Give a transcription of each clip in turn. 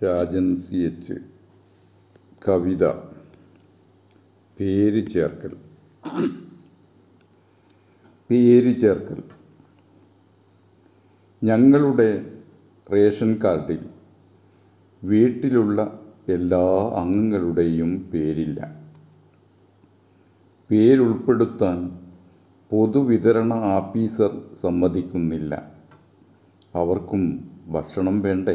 Rajan C H കവിത പേര് ചേർക്കൽ പേര് ചേർക്കൽ ഞങ്ങളുടെ റേഷൻ കാർഡിൽ വീട്ടിലുള്ള എല്ലാ അംഗങ്ങളുടെയും പേരില്ല പേരുൾപ്പെടുത്താൻ പൊതുവിതരണ ആഫീസർ സമ്മതിക്കുന്നില്ല അവർക്കും ഭക്ഷണം വേണ്ടേ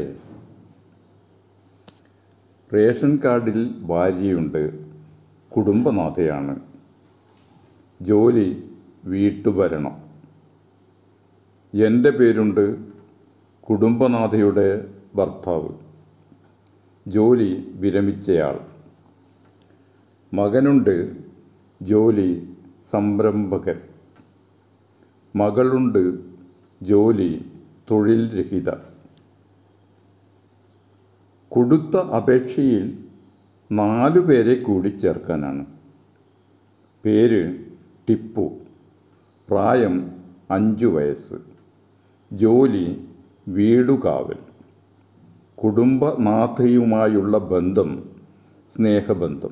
റേഷൻ കാർഡിൽ ഭാര്യയുണ്ട് കുടുംബനാഥയാണ് ജോലി വീട്ടുഭരണം എൻ്റെ പേരുണ്ട് കുടുംബനാഥയുടെ ഭർത്താവ് ജോലി വിരമിച്ചയാൾ മകനുണ്ട് ജോലി സംരംഭകൻ മകളുണ്ട് ജോലി തൊഴിൽ രഹിത കൊടുത്ത അപേക്ഷയിൽ നാലു പേരെ കൂടി ചേർക്കാനാണ് പേര് ടിപ്പു പ്രായം അഞ്ചു വയസ്സ് ജോലി വീടുകാവൽ കുടുംബനാഥയുമായുള്ള ബന്ധം സ്നേഹബന്ധം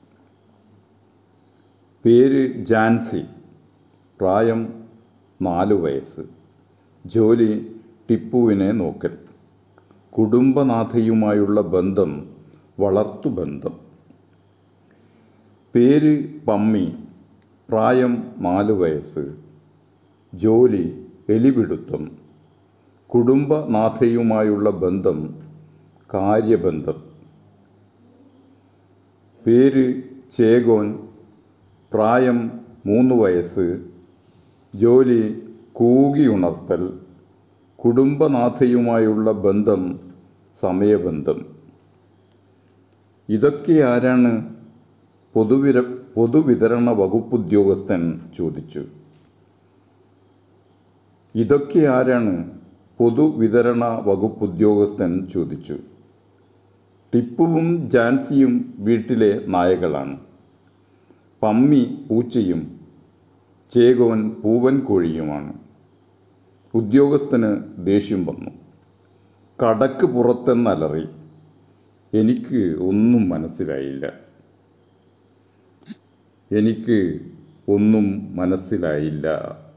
പേര് ജാൻസി പ്രായം നാല് വയസ്സ് ജോലി ടിപ്പുവിനെ നോക്കൽ കുടുംബനാഥയുമായുള്ള ബന്ധം വളർത്തുബന്ധം പേര് പമ്മി പ്രായം നാല് വയസ്സ് ജോലി എലിപിടുത്തം കുടുംബനാഥയുമായുള്ള ബന്ധം കാര്യബന്ധം പേര് ചേകോൻ പ്രായം മൂന്ന് വയസ്സ് ജോലി കൂകിയുണർത്തൽ കുടുംബനാഥയുമായുള്ള ബന്ധം സമയബന്ധം ഇതൊക്കെ ആരാണ് പൊതുവിര പൊതുവിതരണ വകുപ്പ് ഉദ്യോഗസ്ഥൻ ചോദിച്ചു ഇതൊക്കെ ആരാണ് പൊതുവിതരണ വകുപ്പ് ഉദ്യോഗസ്ഥൻ ചോദിച്ചു ടിപ്പുവും ജാൻസിയും വീട്ടിലെ നായകളാണ് പമ്മി പൂച്ചയും ചേകോൻ പൂവൻ കോഴിയുമാണ് ഉദ്യോഗസ്ഥന് ദേഷ്യം വന്നു കടക്ക് പുറത്തെന്നലറി എനിക്ക് ഒന്നും മനസ്സിലായില്ല എനിക്ക് ഒന്നും മനസ്സിലായില്ല